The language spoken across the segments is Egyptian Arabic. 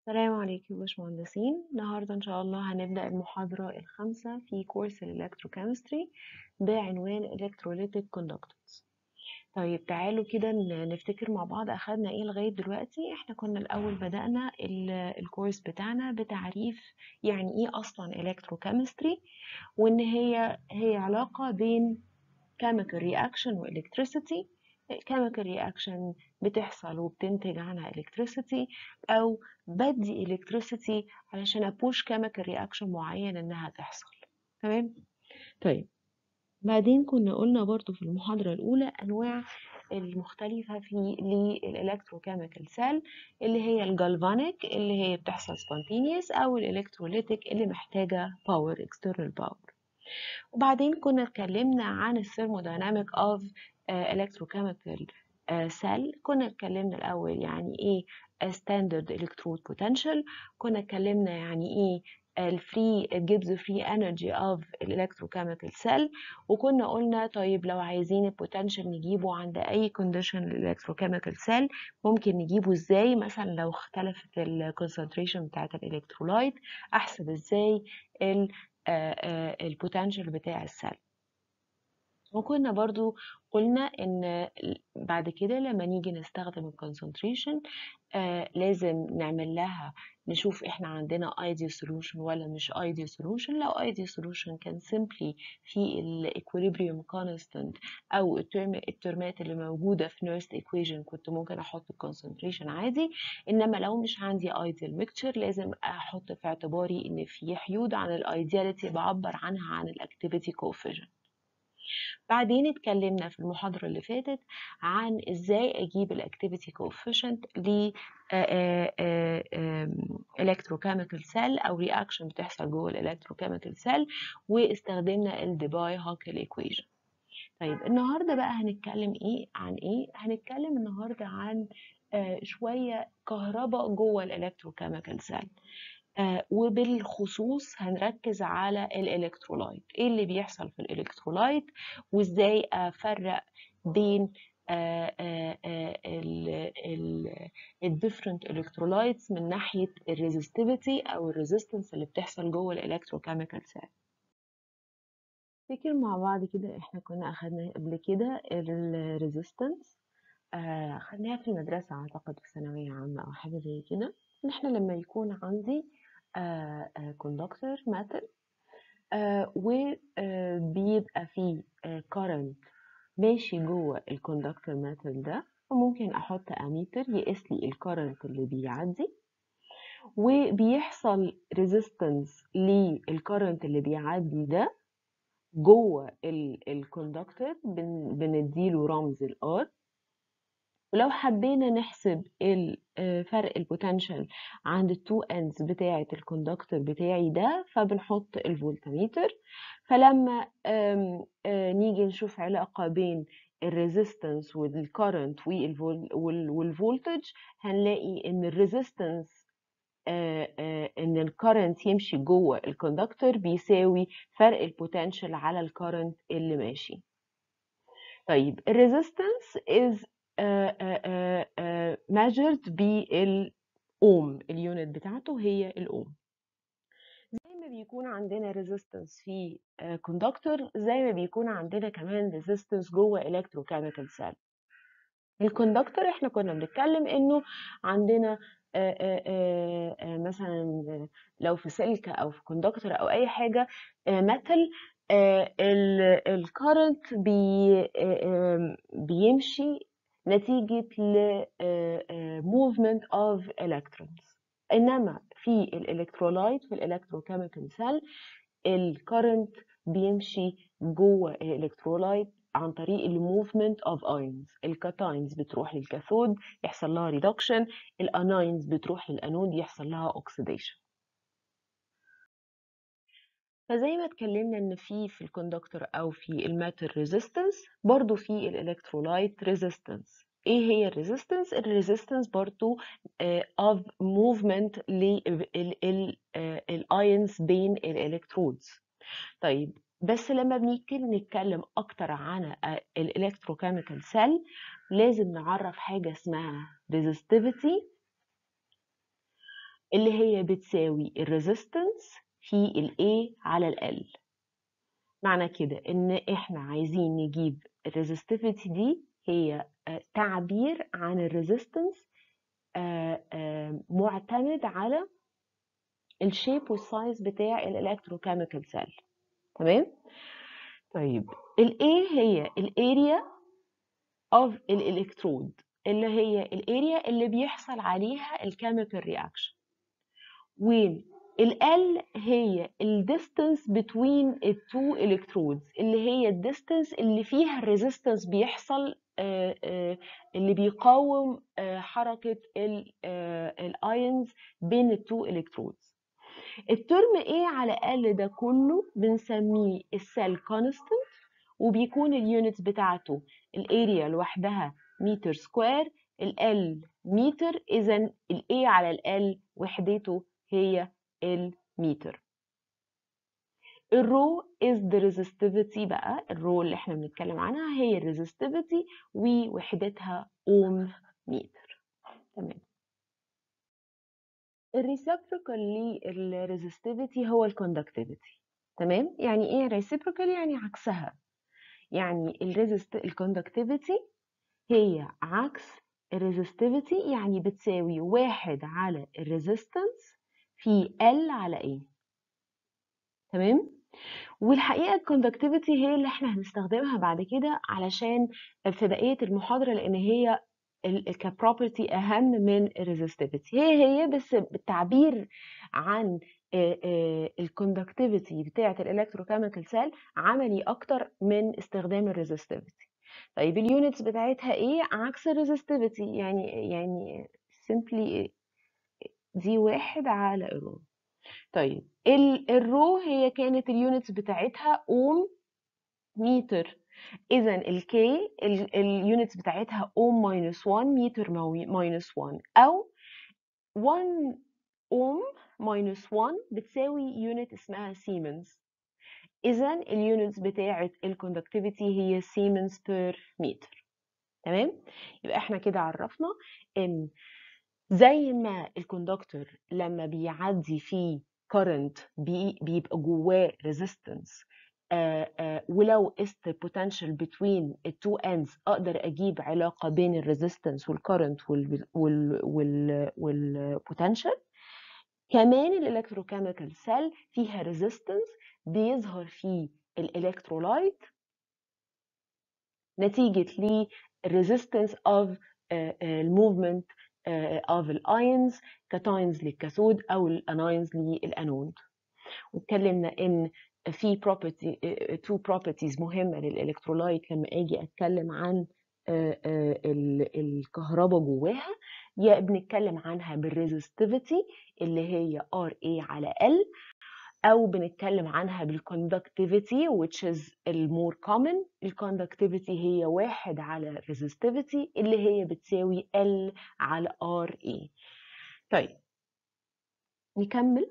السلام عليكم يا باشمهندسين النهاردة إن شاء الله هنبدأ المحاضرة الخامسة في كورس الإلكتروكيمستري بعنوان Electrolytic Conductors طيب تعالوا كده ن- نفتكر مع بعض أخدنا إيه لغاية دلوقتي إحنا كنا الأول بدأنا ال- الكورس بتاعنا بتعريف يعني إيه أصلا Electrochemistry وإن هي هي علاقة بين chemical reaction و electricity chemical reaction بتحصل وبتنتج عنها electricity أو بدي electricity علشان أبوش chemical reaction معين إنها تحصل تمام طيب بعدين كنا قلنا برضو في المحاضرة الأولى أنواع المختلفة في للإلكتروكيميكال سيل اللي هي الجالفانيك اللي هي بتحصل spontaneous أو الإلكتروليتيك اللي محتاجة power external power وبعدين كنا اتكلمنا عن الثيرمودايناميك اوف electrochemical سيل كنا اتكلمنا الاول يعني ايه ستاندرد الكترود بوتنشال كنا اتكلمنا يعني ايه الفري جيبز فري انرجي اوف الالكتروكيميكال سيل وكنا قلنا طيب لو عايزين البوتنشال نجيبه عند اي كونديشن للالكتروكيميكال سيل ممكن نجيبه ازاي مثلا لو اختلفت الكونسنتريشن بتاعت الالكترولايت احسب ازاي ال البوتنشال بتاع السيل وكنا برضو قلنا ان بعد كده لما نيجي نستخدم الكونسنتريشن آه لازم نعمل لها نشوف احنا عندنا ideal solution ولا مش ideal solution لو ideal solution كان simply في ال equilibrium constant او الترم الترمات اللي موجودة في nurse equation كنت ممكن احط الكونسنتريشن عادي انما لو مش عندي ideal mixture لازم احط في اعتباري ان في حيود عن الايدياليتي بعبر عنها عن الاكتيفيتي coefficient بعدين اتكلمنا في المحاضرة اللي فاتت عن ازاي اجيب الاكتيفيتي كوفيشنت ل electrochemical cell او reaction بتحصل جوه electrochemical cell واستخدمنا الديباي هاكل equation طيب النهارده بقى هنتكلم ايه عن ايه هنتكلم النهارده عن آه شويه كهرباء جوه الالكتروكيميكال سيل آه وبالخصوص هنركز على الالكترولايت ايه اللي بيحصل في الالكترولايت وازاي افرق بين الديفرنت الكترولايتس من ناحيه الريزستيفيتي او الريزيستنس اللي بتحصل جوه الالكتروكيميكال سيل نفتكر مع بعض كده احنا كنا اخدنا قبل كده الريزيستنس آه خدناها في المدرسه اعتقد في ثانويه عامه او حاجه زي كده ان احنا لما يكون عندي كوندكتور ماتل وبيبقى فيه كارنت ماشي جوه الكوندكتور ماتل ده وممكن احط اميتر يقيس لي الكارنت اللي بيعدي وبيحصل ريزيستنس للكارنت اللي بيعدي ده جوه الكوندكتور بنديله رمز الار ولو حبينا نحسب فرق البوتنشال عند التو اندز بتاعة الكوندكتور بتاعي ده فبنحط الفولتميتر فلما نيجي نشوف علاقة بين الريزيستنس والكارنت والفولتج هنلاقي ان الريزيستنس ان الكارنت يمشي جوه الكوندكتور بيساوي فرق البوتنشال على الكارنت اللي ماشي طيب الريزيستنس is measured بالاوم اليونت بتاعته هي الاوم زي ما بيكون عندنا resistance في كوندكتور زي ما بيكون عندنا كمان resistance جوه electrochemical cell الكوندكتور احنا كنا بنتكلم انه عندنا آآ آآ مثلا لو في سلك او في كوندكتور او اي حاجه ميتال الكارنت بي بيمشي نتيجة ل movement of electrons إنما في الإلكترولايت في الإلكتروكيميكال سيل الكرنت بيمشي جوه الإلكترولايت عن طريق الموفمنت اوف ايونز الكاتاينز بتروح للكاثود يحصل لها ريدكشن الاناينز بتروح للانود يحصل لها اوكسيديشن فزي ما اتكلمنا ان في في الكوندكتور او في الماتر ريزيستنس برضو في الالكترولايت ريزيستنس ايه هي الريزيستنس الريزيستنس برضو of movement للايونز بين الالكترودز طيب بس لما بنيجي نتكلم اكتر عن الالكتروكيميكال سيل لازم نعرف حاجه اسمها resistivity اللي هي بتساوي الريزيستنس في ال A على ال L معنى كده ان احنا عايزين نجيب الريزستيفيتي دي هي آه، تعبير عن الريزيستنس معتمد على الشيب والسايز بتاع الالكتروكيميكال سيل تمام طيب ال A هي الاريا of الالكترود اللي هي الاريا اللي بيحصل عليها الكيميكال رياكشن وال L هي ال distance between the two electrodes اللي هي ال distance اللي فيها الريزيستنس بيحصل آه، آه، اللي بيقاوم آه، حركة الايونز بين ال two electrodes الترم A على L ده كله بنسميه السيل كونستنت وبيكون اليونتس بتاعته الاريا لوحدها متر سكوير ال L متر اذا ال A على ال L وحدته هي المتر الرو is the resistivity بقى الرو اللي احنا بنتكلم عنها هي الريزستيفيتي ووحدتها اوم متر تمام الريسبروكال للريزستيفيتي هو الكوندكتيفيتي تمام يعني ايه ريسبروكال يعني عكسها يعني الريزست الكوندكتيفيتي هي عكس الريزستيفيتي يعني بتساوي واحد على الريزيستنس في ال على ايه تمام والحقيقه الكوندكتيفيتي هي اللي احنا هنستخدمها بعد كده علشان في بقيه المحاضره لان هي كبروبرتي اهم من الريزستيفيتي هي هي بس بالتعبير عن الكوندكتيفيتي بتاعه الالكتروكيميكال سيل عملي اكتر من استخدام الريزستيفيتي طيب اليونتس بتاعتها ايه عكس الريزستيفيتي يعني يعني simply دي واحد على الرو طيب ال- الرو هي كانت اليونتس بتاعتها اوم متر اذا الكي اليونتس بتاعتها اوم ماينس 1 متر ماينس 1 او 1 اوم ماينس 1 بتساوي يونت اسمها سيمنز اذا اليونتس بتاعه الكوندكتيفيتي هي سيمنز بير متر تمام يبقى احنا كده عرفنا ان زي ما الكوندكتور لما بيعدي فيه current بي بيبقى جواه resistance آه آه ولو قست potential between the two ends اقدر اجيب علاقه بين الريزيستنس والكرنت وال وال وال والبوتنشال كمان الالكتروكيميكال سيل فيها ريزيستنس بيظهر فيه الالكترولايت نتيجه للريزيستنس اوف الموفمنت of الايونز كتاينز للكاثود او الاناينز للانود واتكلمنا ان في بروبرتي تو بروبرتيز مهمه للالكترولايت لما اجي اتكلم عن الكهرباء جواها يا بنتكلم عنها بالريزستيفيتي اللي هي ار اي على ال او بنتكلم عنها بالكوندكتيفيتي which is المور common الكوندكتيفيتي هي واحد على resistivity اللي هي بتساوي L على RE طيب نكمل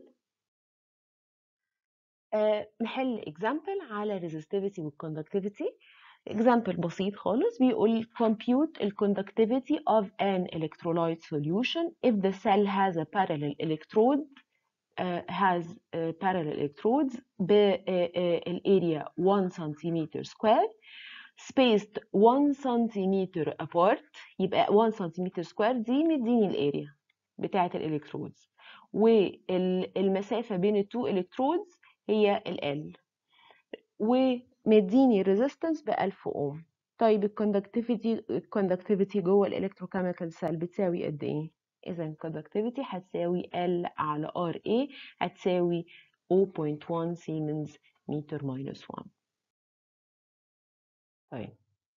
آه نحل example على resistivity والconductivity example بسيط خالص بيقول compute the conductivity of an electrolyte solution if the cell has a parallel electrode uh, has uh, parallel electrodes بالاريا 1 سنتيمتر سكوير spaced 1 سنتيمتر apart يبقى 1 سنتيمتر سكوير دي مديني الاريا بتاعة الالكترودز والمسافة بين التو الكترودز هي ال L ومديني resistance ب 1000 اوم طيب الكوندكتيفيتي الكوندكتيفيتي جوه الالكتروكيميكال سيل بتساوي قد ايه؟ إذا conductivity هتساوي L على RA هتساوي 0.1 سيمنز متر ماينس 1 طيب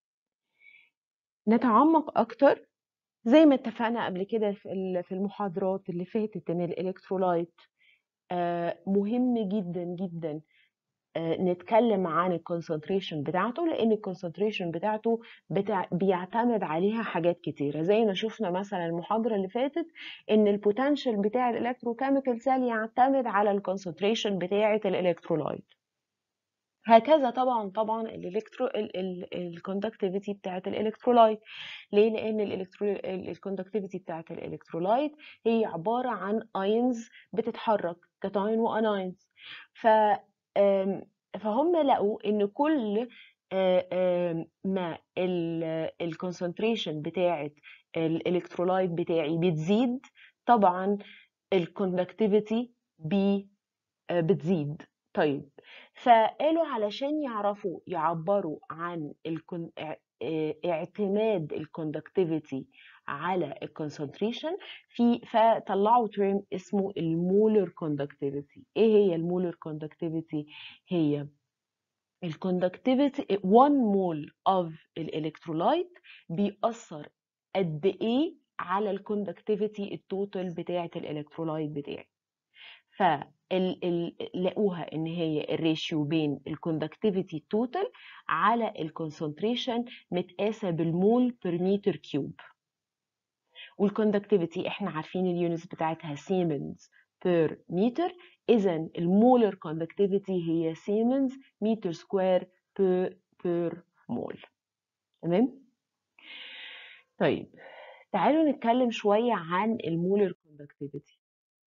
نتعمق أكتر زي ما اتفقنا قبل كده في في المحاضرات اللي فاتت إن الإلكترولايت مهم جدا جدا نتكلم عن الكونسنتريشن بتاعته لان الكونسنتريشن بتاعته بتاع بيعتمد عليها حاجات كتيره زي ما شفنا مثلا المحاضره اللي فاتت ان البوتنشال بتاع الالكتروكيميكال سيل يعتمد على الكونسنتريشن بتاعه الالكترولايت هكذا طبعا طبعا الالكترو الكوندكتيفيتي بتاعه الالكترولايت ليه لان الكوندكتيفيتي بتاعه الالكترولايت هي عباره عن اينز بتتحرك كاتاين واناينز ف آم، فهم لقوا ان كل آه، آم، ما الكونسنتريشن بتاعه الالكترولايت بتاعي بتزيد طبعا الكوندكتيفيتي بي آه، بتزيد طيب فقالوا علشان يعرفوا يعبروا عن الكون... اه- اه- اعتماد الكوندكتيفيتي على الكونسنتريشن في فطلعوا ترم اسمه المولر كوندكتيفيتي ايه هي المولر كوندكتيفيتي هي الكوندكتيفيتي 1 مول اوف الالكترولايت بيأثر قد ايه على الكوندكتيفيتي التوتال بتاعه الالكترولايت بتاعي ف لقوها ان هي الريشيو بين الكوندكتيفيتي توتال على الكونسنتريشن متقاسه بالمول بير متر كيوب والكوندكتيفيتي احنا عارفين اليونتس بتاعتها سيمنز بير متر اذا المولر كوندكتيفيتي هي سيمنز متر سكوير بير مول تمام طيب تعالوا نتكلم شويه عن المولر كوندكتيفيتي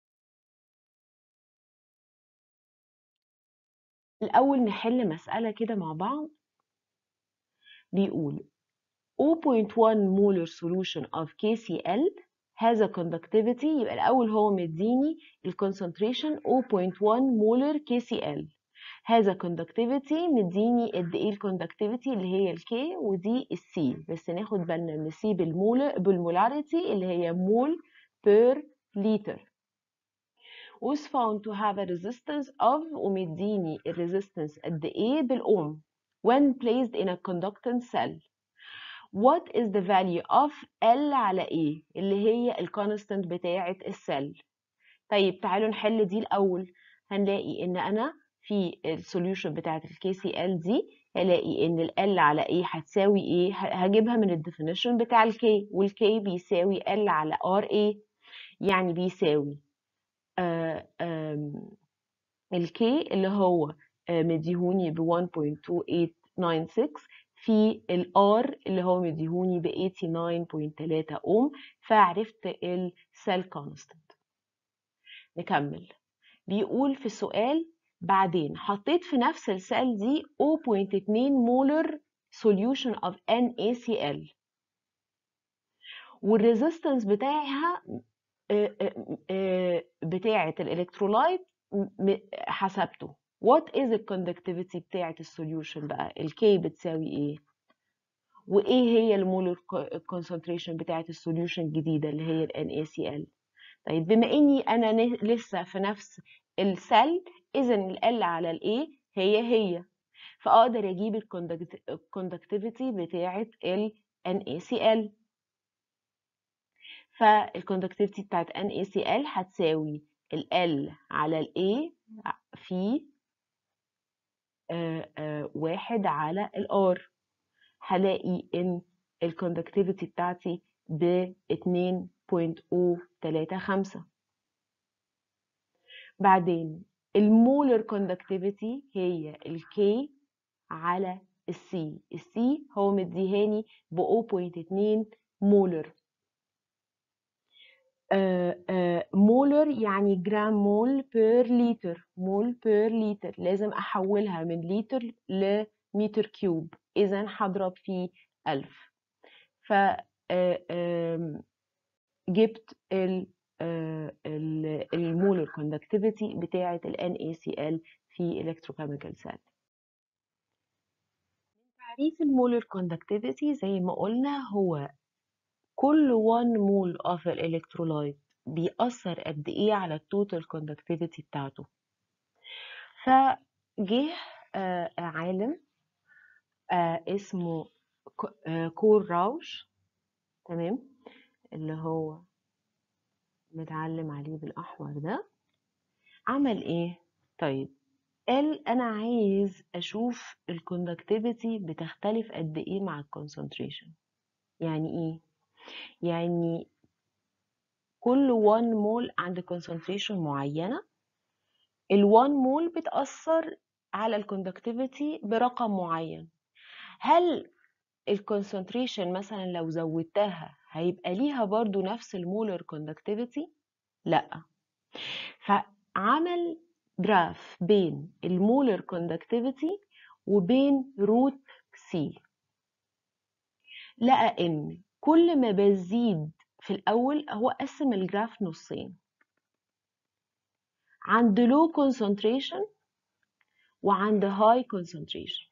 الأول نحل مسألة كده مع بعض بيقول 0.1 molar solution of KCl has a conductivity يبقى الأول هو مديني ال concentration 0.1 molar KCl has a conductivity مديني قد ايه ال conductivity اللي هي ال K ودي ال C بس ناخد بالنا ان C بالمول بالمولاريتي اللي هي مول per liter was found to have a resistance of ومديني ال resistance قد ايه بالأوم when placed in a conductance cell what is the value of L على ايه اللي هي ال constant بتاعة السل طيب تعالوا نحل دي الأول هنلاقي إن أنا في السوليوشن بتاعة ال KCl دي هلاقي إن ال L على إيه هتساوي إيه ه- هجيبها من الديفينيشن بتاع ال K وال K بيساوي L على RA يعني بيساوي آه آم، ال K اللي هو آه، مديهوني ب 1.2896 في ال R اللي هو مديهوني ب 89.3 أوم فعرفت ال cell constant نكمل بيقول في السؤال بعدين حطيت في نفس السيل دي 0.2 مولر solution of NaCl والريزيستنس بتاعها آه، آه، آه، بتاعة الالكترولايت م- حسبته what is the conductivity بتاعة السوليوشن بقى ال K بتساوي ايه وايه هي المولر concentration بتاعة السوليوشن الجديدة اللي هي ال NaCl طيب بما اني انا ن- لسه في نفس السل اذا ال L على ال A هي هي فاقدر اجيب الكوندكتيفيتي بتاعة ال NaCl فالكوندكتيفيتي بتاعت NaCl هتساوي ال L على ال A في آه، آه، واحد على ال R هلاقي ان الكوندكتيفيتي بتاعتي ب 2.035 بعدين المولر كوندكتيفيتي هي ال K على ال C ال C هو مديهاني ب 0.2 مولر مولر يعني جرام مول بير لتر مول بير لتر لازم احولها من لتر لمتر كيوب اذا هضرب في 1000 ف آه، آم، جبت ال المولر كوندكتيفيتي بتاعه ال NaCl في electrochemical cell تعريف المولر كوندكتيفيتي زي ما قلنا هو كل 1 مول of الالكترولايت بيأثر قد ايه على التوتال كوندكتيفيتي بتاعته فجه آه، عالم آه، اسمه ك- آه، كور راوش تمام اللي هو متعلم عليه بالأحمر ده عمل ايه طيب قال انا عايز اشوف الكوندكتيفيتي بتختلف قد ايه مع الكونسنتريشن يعني ايه يعني كل 1 مول عند concentration معينة ال 1 مول بتأثر على الكوندكتيفيتي برقم معين هل الكونسنتريشن مثلا لو زودتها هيبقى ليها برضو نفس المولر كوندكتيفيتي لا فعمل جراف بين المولر كوندكتيفيتي وبين روت سي لقى ان كل ما بزيد في الاول هو قسم الجراف نصين عند low concentration وعند high concentration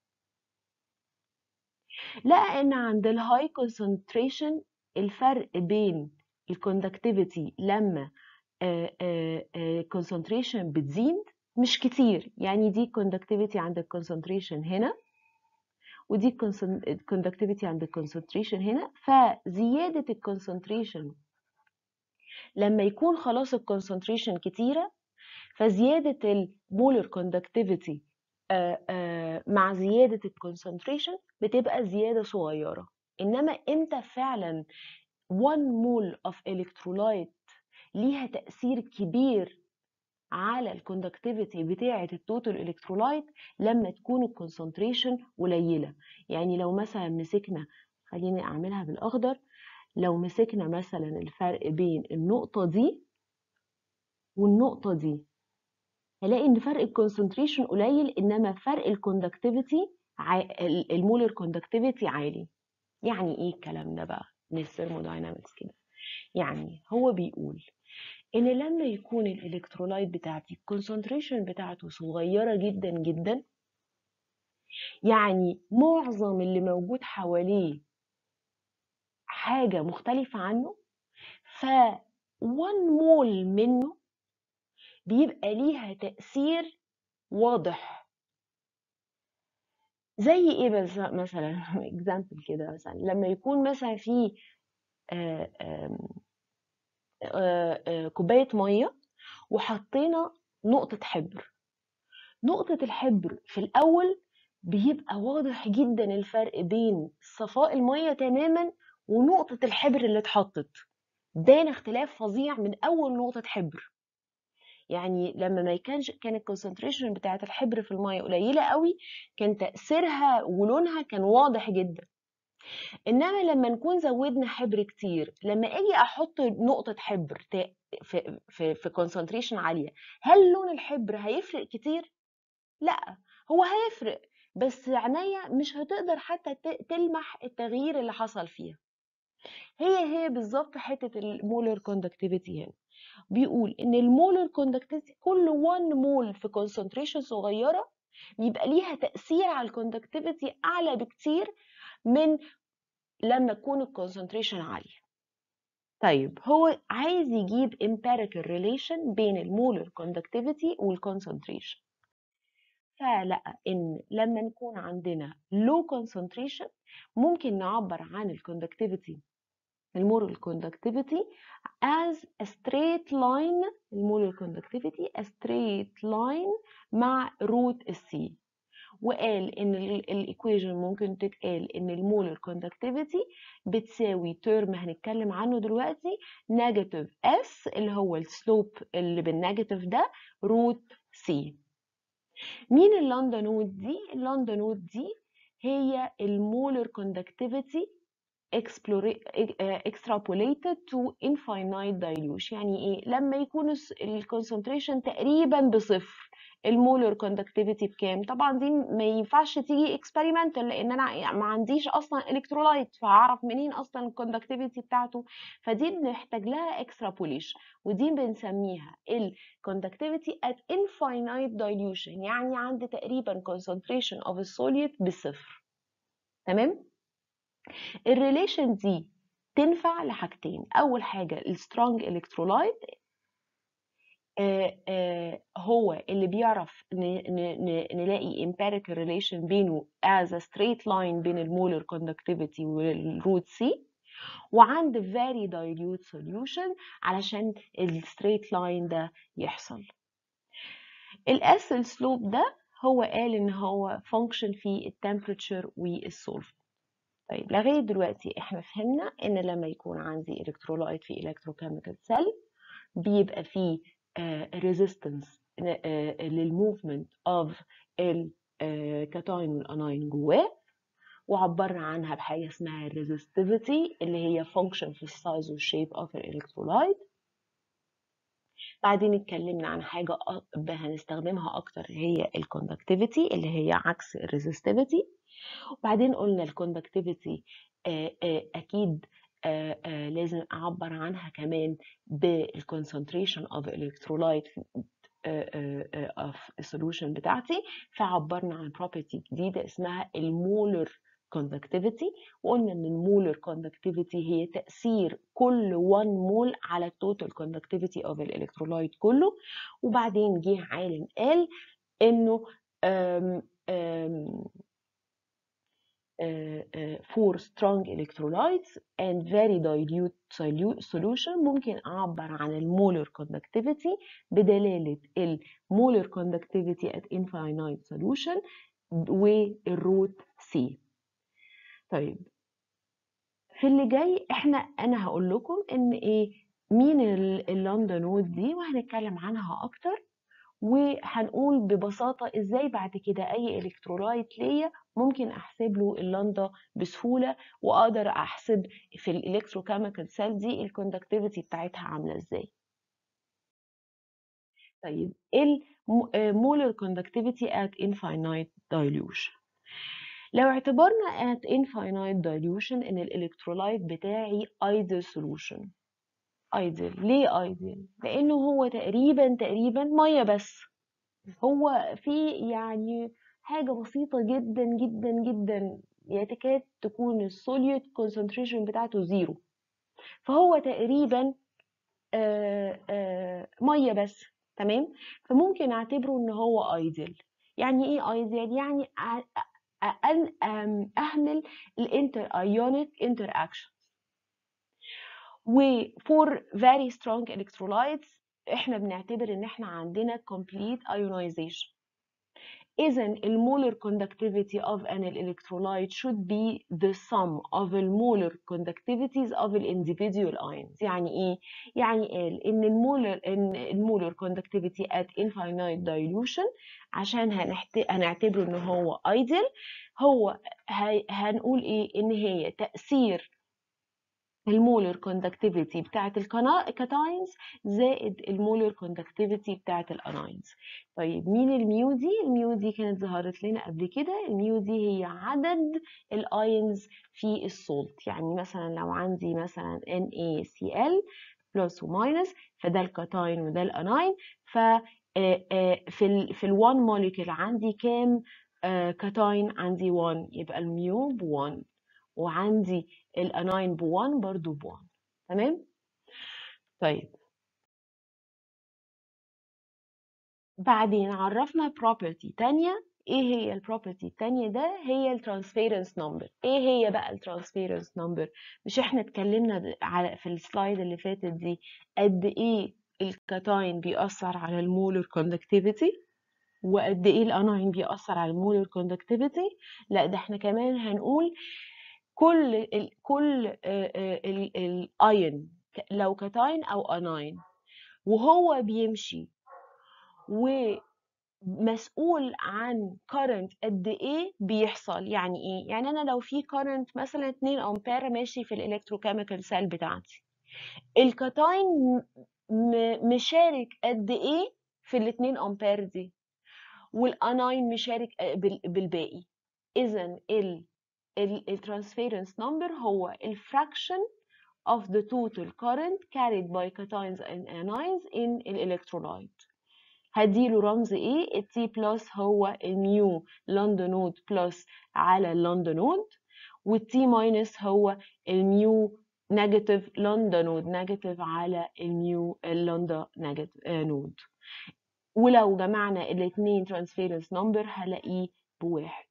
لقى ان عند الهاي concentration الفرق بين الكوندكتيفيتي لما concentration بتزيد مش كتير يعني دي conductivity عند الكونسنتريشن هنا ودي conductivity عند الكونسنتريشن هنا فزيادة الكونسنتريشن لما يكون خلاص الكونسنتريشن كتيرة فزيادة المولر كوندكتيفيتي مع زيادة الكونسنتريشن بتبقى زيادة صغيرة إنما إمتى فعلا 1 مول of electrolyte ليها تأثير كبير على الكوندكتيفيتي بتاعة التوتال الكترولايت لما تكون الكونسنتريشن قليلة يعني لو مثلا مسكنا خليني أعملها بالأخضر لو مسكنا مثلا الفرق بين النقطة دي والنقطة دي هلاقي ان فرق الكونسنتريشن قليل انما فرق الكوندكتيفيتي المولر كوندكتيفيتي عالي يعني ايه الكلام ده بقى من الثيرموداينامكس كده يعني هو بيقول ان لما يكون الالكترولايت بتاعتي الكونسنتريشن بتاعته صغيره جدا جدا يعني معظم اللي موجود حواليه حاجه مختلفه عنه ف 1 مول منه بيبقى ليها تأثير واضح زي ايه بس مثلا اكزامبل كده مثلا لما يكون مثلا في كوباية مية وحطينا نقطة حبر نقطة الحبر في الأول بيبقى واضح جدا الفرق بين صفاء المية تماما ونقطة الحبر اللي اتحطت بان اختلاف فظيع من أول نقطة حبر يعني لما ما كانش كان الكونسنتريشن بتاعت الحبر في الميه قليله قوي كان تاثيرها ولونها كان واضح جدا انما لما نكون زودنا حبر كتير لما اجي احط نقطه حبر في في في كونسنتريشن عاليه هل لون الحبر هيفرق كتير لا هو هيفرق بس عينيا مش هتقدر حتى تلمح التغيير اللي حصل فيها هي هي بالظبط حته المولر كوندكتيفيتي هنا بيقول ان المولر كوندكتيفيتي كل 1 مول في كونسنتريشن صغيره يبقى ليها تاثير على الكوندكتيفيتي اعلى بكتير من لما تكون الكونسنتريشن عاليه طيب هو عايز يجيب empirical relation بين المولر كوندكتيفيتي والكونسنتريشن فلقى ان لما نكون عندنا low concentration ممكن نعبر عن الكوندكتيفيتي المولر conductivity as a straight line المولر conductivity a straight line مع root السي وقال ان الايكويشن ممكن تتقال ان المولر conductivity بتساوي ترم هنتكلم عنه دلوقتي نيجاتيف اس اللي هو السلوب اللي بالنيجاتيف ده روت سي مين اللاندا نود دي اللاندا نود دي هي المولر conductivity extrapolated to infinite dilution يعني ايه لما يكون الكونسنتريشن تقريبا بصفر المولر كوندكتيفيتي بكام طبعا دي ما ينفعش تيجي اكسبيرمنتال لان انا ما عنديش اصلا الكترولايت فهعرف منين اصلا الكوندكتيفيتي بتاعته فدي بنحتاج لها اكسترابوليشن ودي بنسميها الكوندكتيفيتي at infinite dilution يعني عند تقريبا concentration of a solute بصفر تمام الريليشن دي تنفع لحاجتين اول حاجه السترونج الكترولايت هو اللي بيعرف نلاقي empirical relation بينه as a straight line بين المولر conductivity والروت سي وعند very dilute solution علشان الستريت لاين ده يحصل الاس السلوب ده هو قال ان هو function في التمبريتشر والسولفنت طيب لغايه دلوقتي احنا فهمنا ان لما يكون عندي الكترولايت في الكتروكيميكال سيل بيبقى فيه ريزيستنس للموفمنت اوف الكاتاين والاناين جواه وعبرنا عنها بحاجه اسمها resistivity اللي هي function في السايز والشيب اوف الالكترولايت بعدين اتكلمنا عن حاجة أ- هنستخدمها أكتر هي الكوندكتيفيتي اللي هي عكس الريزستيفيتي وبعدين قلنا الكوندكتيفيتي أكيد آه، آه، لازم أعبر عنها كمان بالكونسنتريشن اوف الكترولايت of solution بتاعتي فعبرنا عن property جديدة اسمها المولر conductivity وقلنا ان المولر conductivity هي تأثير كل 1 مول على التوتال conductivity of الالكترولايت كله وبعدين جه عالم قال انه um, um, uh, uh, for strong electrolytes and very dilute solu- solution ممكن أعبر عن المولر conductivity بدلالة المولر conductivity at infinite solution والروت C طيب في اللي جاي احنا انا هقول لكم ان ايه مين ال- اللامدا نود دي وهنتكلم عنها اكتر وهنقول ببساطة ازاي بعد كده اي الكترولايت ليا ممكن احسب له اللامدا بسهولة واقدر احسب في الالكتروكيميكال سيل دي الكوندكتيفيتي بتاعتها عاملة ازاي طيب المولر conductivity at infinite dilution لو اعتبرنا at infinite dilution ان الالكترولايت بتاعي ideal solution ideal ليه ideal لانه هو تقريبا تقريبا ميه بس هو في يعني حاجه بسيطه جدا جدا جدا يتكاد تكون السوليوت concentration بتاعته زيرو فهو تقريبا آه، آه، ميه بس تمام فممكن اعتبره ان هو ايديال يعني ايه ايديال يعني أ- أ- أن- أم- اهمل الانتر ايونيك انتر اكشنز و for very strong electrolytes احنا بنعتبر ان احنا عندنا complete ionization إذا المولر conductivity of an electrolyte should be the sum of the molar conductivities of the individual ions يعني إيه؟ يعني قال إن المولر إن المولر conductivity at infinite dilution عشان هنحت... هنعتبره إن هو ideal هو هي... هنقول إيه؟ إن هي تأثير المولر كوندكتيفيتي بتاعت الكاتاينز زائد المولر كوندكتيفيتي بتاعت الاناينز طيب مين الميو دي الميو دي كانت ظهرت لنا قبل كده الميو دي هي عدد الاينز في السولت يعني مثلا لو عندي مثلا NaCl بلس وماينس فده الكاتاين وده الاناين ف آه، آه، في ال في ال1 موليكول عندي كام آه، كاتاين عندي 1 يبقى الميو ب 1 وعندي الاناين ب 1 برضو ب 1 تمام طيب بعدين عرفنا property تانية ايه هي البروبرتي التانية ده هي الترانسفيرنس نمبر ايه هي بقى الترانسفيرنس نمبر مش احنا اتكلمنا د- على في السلايد اللي فاتت دي قد ايه الكاتاين بيأثر على المولر كوندكتيفيتي وقد ايه الاناين بيأثر على المولر كوندكتيفيتي لا ده احنا كمان هنقول كل ال كل الاين لو كاتاين او اناين وهو بيمشي ومسؤول عن current قد ايه بيحصل يعني ايه يعني انا لو في current مثلا 2 امبير ماشي في الالكتروكيميكال سيل بتاعتي الكاتاين م- م- مشارك قد ايه في ال 2 امبير دي والاناين مشارك بال- بالباقي اذا ال الترانسفيرنس نمبر هو الفراكشن of the total current carried by cations and anions in الالكترولايت هديله رمز ايه التي بلس هو الميو لندا نود بلس على اللندا نود والتي ماينس هو الميو نيجاتيف لندا نود نيجاتيف على الميو اللندا نيجاتيف نود ولو جمعنا الاثنين ترانسفيرنس نمبر هلاقيه بواحد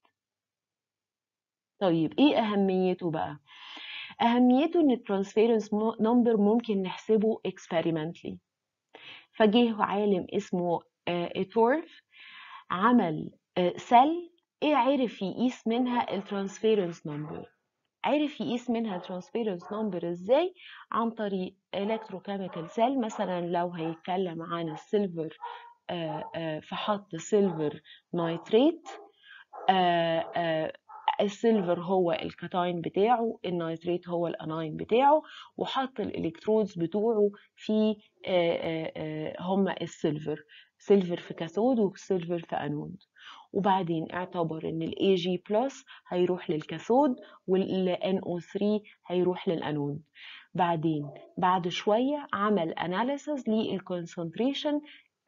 طيب ايه اهميته بقى اهميته ان الترانسفيرنس نمبر ممكن نحسبه experimentally فجه عالم اسمه اتورف عمل سيل ايه عرف يقيس منها الترانسفيرنس نمبر عرف يقيس منها الترانسفيرنس نمبر ازاي عن طريق الكتروكيميكال سيل مثلا لو هيتكلم عن السيلفر فحط سيلفر نايتريت السيلفر هو الكاتاين بتاعه النايتريت هو الاناين بتاعه وحط الالكترودز بتوعه في هما السيلفر سيلفر في كاثود وسيلفر في انود وبعدين اعتبر ان الاي جي بلس هيروح للكاثود والان او 3 هيروح للانود بعدين بعد شويه عمل اناليسز للكونسنتريشن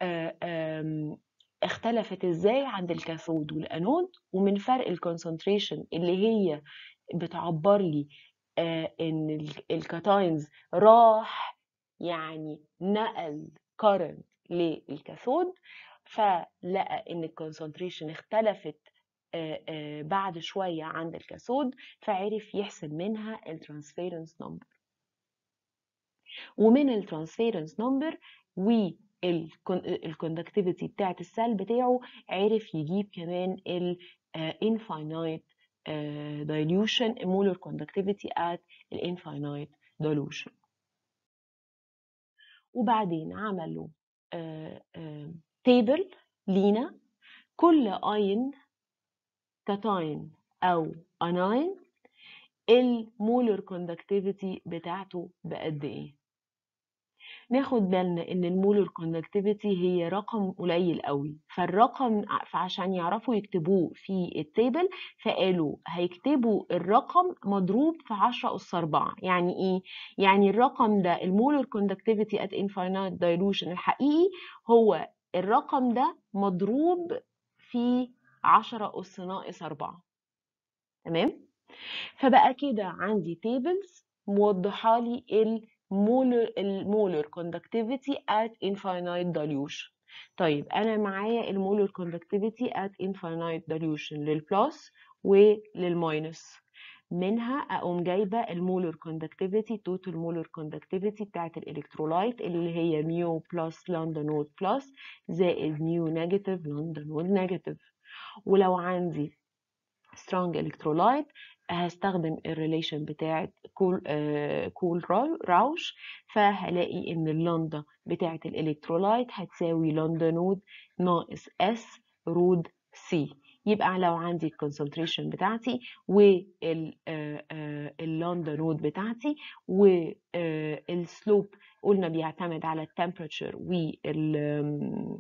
اختلفت ازاي عند الكاثود والانود ومن فرق الكونسنتريشن اللي هي بتعبر لي ان الكاتاينز راح يعني نقل كارنت للكاثود فلقى ان الكونسنتريشن اختلفت بعد شويه عند الكاثود فعرف يحسب منها الترانسفيرنس نمبر ومن الترانسفيرنس نمبر والكوندكتيفيتي بتاعت السيل بتاعه عرف يجيب كمان الانفاينايت dilution molar conductivity at الانفاينايت dilution وبعدين عملوا تيبل لينا كل اين كاتاين او اناين المولر كوندكتيفيتي بتاعته بقد ايه ناخد بالنا ان المولر كوندكتيفيتي هي رقم قليل قوي فالرقم فعشان يعرفوا يكتبوه في التيبل فقالوا هيكتبوا الرقم مضروب في 10 اس 4 يعني ايه يعني الرقم ده المولر كوندكتيفيتي ات انفاينايت دايلوشن الحقيقي هو الرقم ده مضروب في 10 اس ناقص 4 تمام فبقى كده عندي تيبلز موضحه لي المولر المولر كوندكتيفيتي at infinite dilution طيب انا معايا المولر كوندكتيفيتي at infinite dilution للبلس وللماينس منها اقوم جايبه المولر كوندكتيفيتي توتال مولر كوندكتيفيتي بتاعت الالكترولايت اللي هي ميو بلس لامدا نود بلس زائد ميو نيجاتيف لامدا نود نيجاتيف ولو عندي strong electrolyte هستخدم الريليشن بتاعت كول آه كول راوش فهلاقي ان اللندا بتاعت الالكترولايت هتساوي لندا نود ناقص اس رود سي يبقى لو عندي الكونسنتريشن بتاعتي واللندا نود بتاعتي والسلوب قلنا بيعتمد على التمبريتشر وال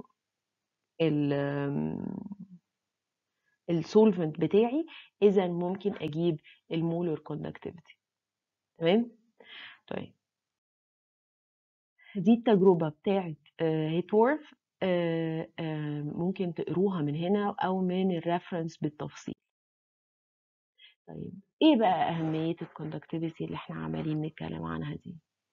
ال السولفنت بتاعي اذا ممكن اجيب المولر كوندكتيفيتي تمام طيب دي التجربة بتاعت هيتورف ممكن تقروها من هنا او من الريفرنس بالتفصيل طيب ايه بقى اهمية الكوندكتيفيتي اللي احنا عمالين نتكلم عنها دي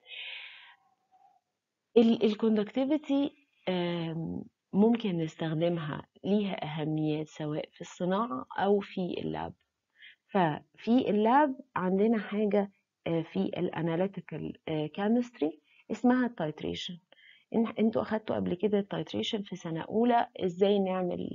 الكوندكتيفيتي ممكن نستخدمها ليها أهميات سواء في الصناعة أو في اللاب ففي اللاب عندنا حاجة في الاناليتيكال كيمستري اسمها التايتريشن انتوا اخدتوا قبل كده التايتريشن في سنة أولى ازاي نعمل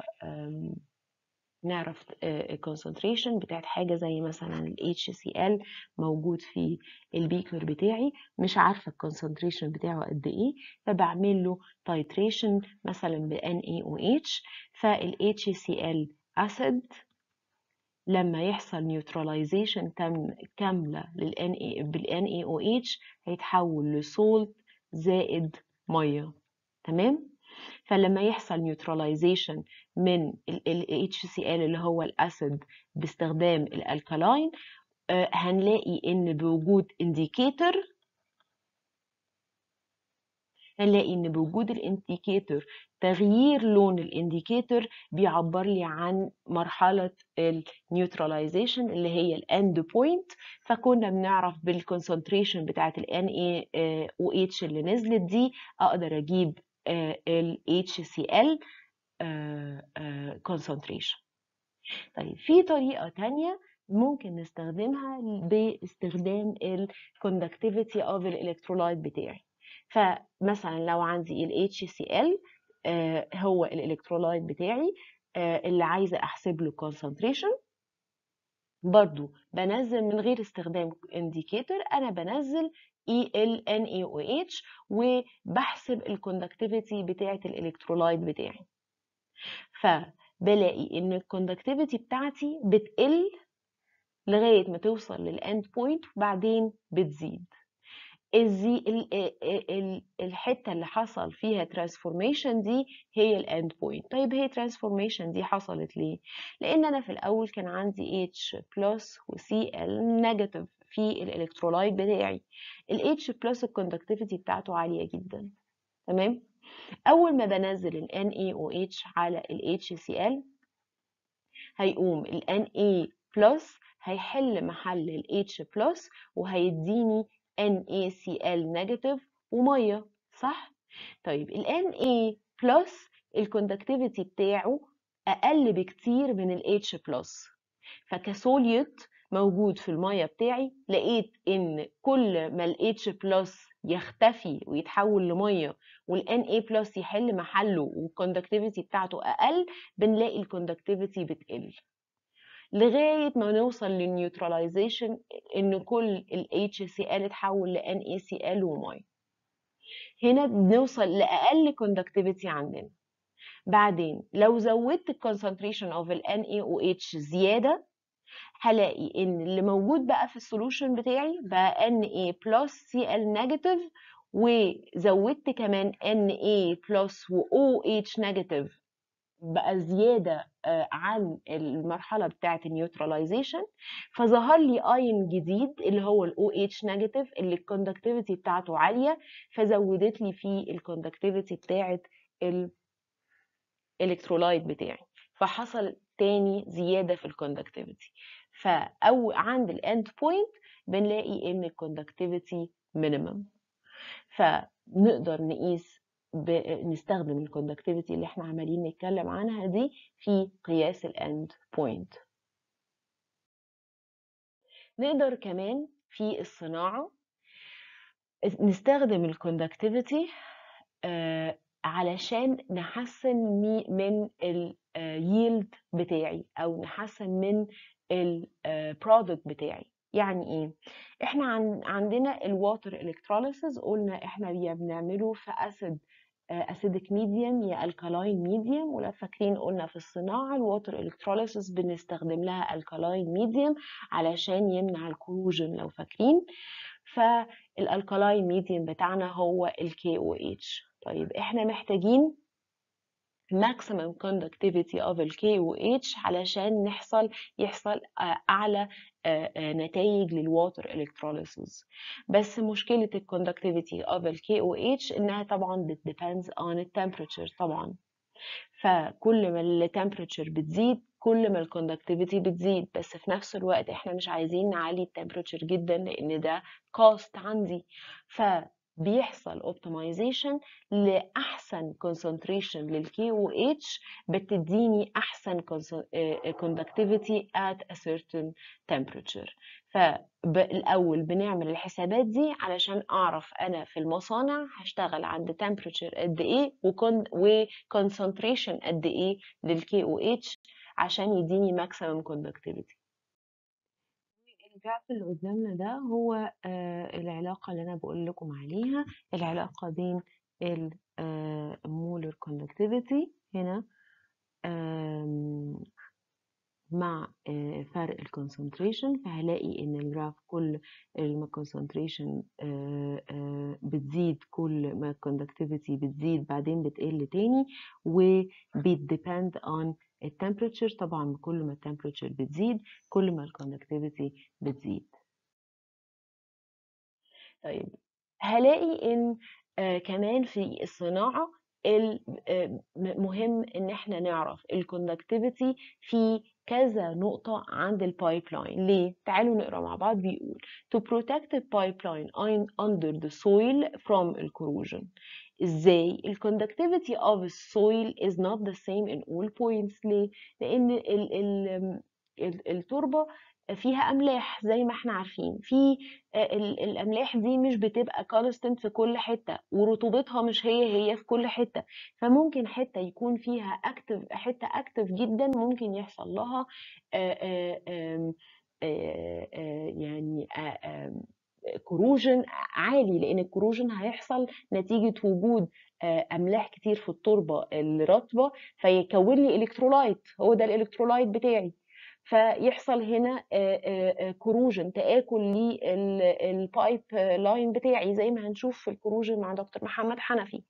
نعرف الكونسنتريشن بتاعت حاجه زي مثلا ال HCl موجود في البيكر بتاعي مش عارفه الكونسنتريشن بتاعه قد ايه فبعمل له تايتريشن مثلا ب NaOH فال HCl اسيد لما يحصل نيوتراليزيشن كامله لل بال NaOH هيتحول لسولت زائد ميه تمام فلما يحصل نيوتراليزيشن من ال HCl اللي هو الاسيد باستخدام الالكالاين هنلاقي ان بوجود انديكيتور هنلاقي ان بوجود الانديكيتور تغيير لون الانديكيتور بيعبر لي عن مرحله النيوتراليزيشن اللي هي الاند بوينت فكنا بنعرف بالكونسنتريشن بتاعه ال NaOH اللي نزلت دي اقدر اجيب ال HCl concentration طيب في طريقة تانية ممكن نستخدمها باستخدام ال conductivity of الالكترولايت بتاعي فمثلا لو عندي ال HCl هو الالكترولايت بتاعي اللي عايزة احسب له concentration برضو بنزل من غير استخدام انديكيتور انا بنزل اي ال ان اي او اتش وبحسب الكوندكتيفيتي بتاعه الالكترولايت بتاعي فبلاقي ان الكوندكتيفيتي بتاعتي بتقل لغايه ما توصل للاند بوينت وبعدين بتزيد الزي ال- ال- ال- الحته اللي حصل فيها ترانسفورميشن دي هي الاند بوينت طيب هي ترانسفورميشن دي حصلت ليه لان انا في الاول كان عندي H بلس و Cl نيجاتيف في الالكترولايت بتاعي ال H بلس الكوندكتيفيتي بتاعته عاليه جدا تمام اول ما بنزل ال NaOH على ال HCl هيقوم ال Na بلس هيحل محل ال H بلس وهيديني NaCl نيجاتيف وميه صح طيب ال Na بلس الكوندكتيفيتي بتاعه اقل بكتير من ال H بلس فكسوليوت موجود في الميه بتاعي لقيت ان كل ما ال H بلس يختفي ويتحول لميه وال Na بلس يحل محله والكوندكتيفيتي بتاعته اقل بنلاقي الكوندكتيفيتي بتقل لغايه ما نوصل للنيوتراليزيشن ان كل ال HCl اتحول ل NaCl وميه هنا بنوصل لاقل كوندكتيفيتي عندنا بعدين لو زودت الكونسنتريشن اوف ال NaOH زياده هلاقي ان اللي موجود بقى في السولوشن بتاعي بقى Na بلس Cl نيجاتيف وزودت كمان Na بلس و OH نيجاتيف بقى زيادة آه، عن المرحلة بتاعة النيوتراليزيشن فظهر لي اين جديد اللي هو ال OH نيجاتيف اللي الكوندكتيفيتي بتاعته عالية فزودت لي فيه الكوندكتيفيتي بتاعة الالكترولايت بتاعي فحصل تاني زيادة في الكوندكتيفيتي فأو عند الاند بوينت بنلاقي ان الكوندكتيفيتي مينيمم فنقدر نقيس ب... نستخدم الكوندكتيفيتي اللي احنا عمالين نتكلم عنها دي في قياس الاند بوينت نقدر كمان في الصناعة نستخدم الكوندكتيفيتي علشان نحسن مي- من اليلد بتاعي او نحسن من البرودكت بتاعي يعني ايه احنا عن عندنا الواتر الكتروليسيس قلنا احنا يا بنعمله في اسيد اسيدك ميديوم يا الكالاين ميديوم ولو فاكرين قلنا في الصناعه الواتر الكتروليسيس بنستخدم لها الكالاين ميديوم علشان يمنع الكروجن لو فاكرين فالالكالاين ميديوم بتاعنا هو ال KOH طيب احنا محتاجين maximum conductivity of ال KOH علشان نحصل يحصل آه، أعلى آه، آه، نتائج للواتر electrolysis بس مشكلة ال conductivity of ال KOH إنها طبعا بت depends on the temperature طبعا فكل ما ال temperature بتزيد كل ما ال conductivity بتزيد بس في نفس الوقت احنا مش عايزين نعلي ال temperature جدا لأن ده cost عندي فبيحصل optimization لأحسن concentration لل KOH بتديني أحسن cons- آه، conductivity at a certain temperature فالأول بنعمل الحسابات دي علشان أعرف أنا في المصانع هشتغل عند temperature قد إيه وكون وconcentration قد إيه لل KOH عشان يديني maximum conductivity الجراف اللي قدامنا ده هو آه، العلاقة اللي أنا بقول لكم عليها العلاقة بين ال آه، molar conductivity هنا آم، مع آه، فرق الكونسنتريشن فهلاقي ان الجراف كل ما الكونسنتريشن بتزيد كل ما الكوندكتيفيتي بتزيد بعدين بتقل تاني وبيديبند on التمبريتشر طبعا كل ما التمبريتشر بتزيد كل ما الكوندكتيفيتي بتزيد طيب هلاقي ان آه، كمان في الصناعة ال- آه، م- مهم ان احنا نعرف الكوندكتيفيتي في كذا نقطة عند البايب لاين ليه؟ تعالوا نقرا مع بعض بيقول to protect the pipeline in- under the soil from corrosion ازاي ال conductivity of the soil is not the same in all points ليه؟ لأن ال ال ال التربة فيها أملاح زي ما احنا عارفين في آه، ال- الأملاح دي مش بتبقى constant في كل حتة ورطوبتها مش هي هي في كل حتة فممكن حتة يكون فيها اكتف حتة اكتف جدا ممكن يحصل لها آه، آه، آم، آه، آه، يعني آه، آم، كروجن عالي لان الكروجن هيحصل نتيجه وجود املاح كتير في التربه الرطبه فيكون لي الكترولايت هو ده الالكترولايت بتاعي فيحصل هنا كروجن تآكل للبايب لاين بتاعي زي ما هنشوف في الكروجن مع دكتور محمد حنفي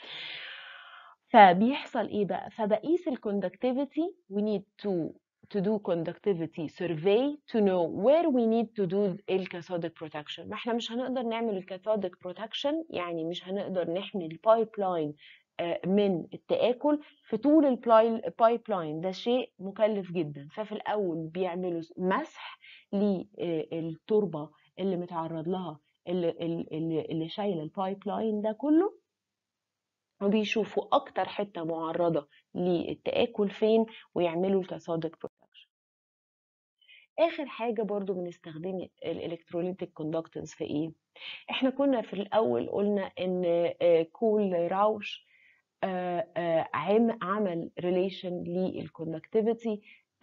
فبيحصل ايه بقى فبقيس الكوندكتيفيتي we need to to do conductivity survey to know where we need to do الكاثوديك protection ما احنا مش هنقدر نعمل الكاثوديك protection يعني مش هنقدر نحمي البايب لاين من التآكل في طول البايب لاين ده شيء مكلف جدا ففي الأول بيعملوا مسح للتربة اللي متعرض لها اللي, اللي, اللي شايلة البايب لاين ده كله وبيشوفوا أكتر حتة معرضة للتآكل فين ويعملوا الكاثوديك بروتكشن آخر حاجة برضو بنستخدم الإلكتروليتيك كوندكتنس في إيه؟ إحنا كنا في الأول قلنا إن كول راوش عمل ريليشن للكوندكتيفيتي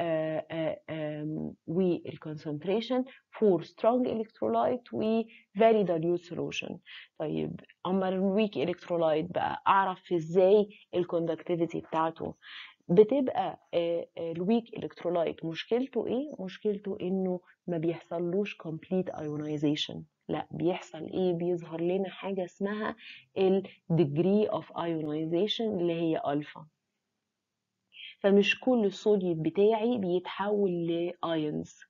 والكونسنتريشن فور سترونج الكترولايت و very dilute solution طيب اما الويك الكترولايت بقى اعرف ازاي الكوندكتيفيتي بتاعته بتبقى الويك الكترولايت مشكلته ايه مشكلته انه ما بيحصلوش complete ionization لا بيحصل ايه بيظهر لنا حاجه اسمها ال degree of ionization اللي هي الفا فمش كل الصوديوم بتاعي بيتحول لايونز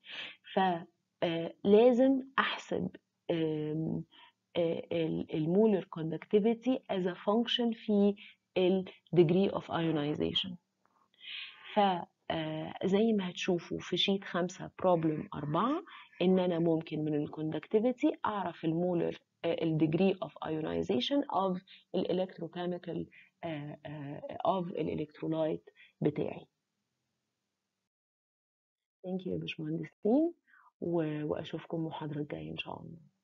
فلازم احسب المولر كوندكتيفيتي as a function في ال degree of ionization فزي ما هتشوفوا في شيت خمسة problem أربعة إن أنا ممكن من الكوندكتيفيتي أعرف المولر ال degree of ionization of electrochemical of الالكترولايت بتاعي ثانك يو يا باشمهندسين واشوفكم المحاضره الجايه ان شاء الله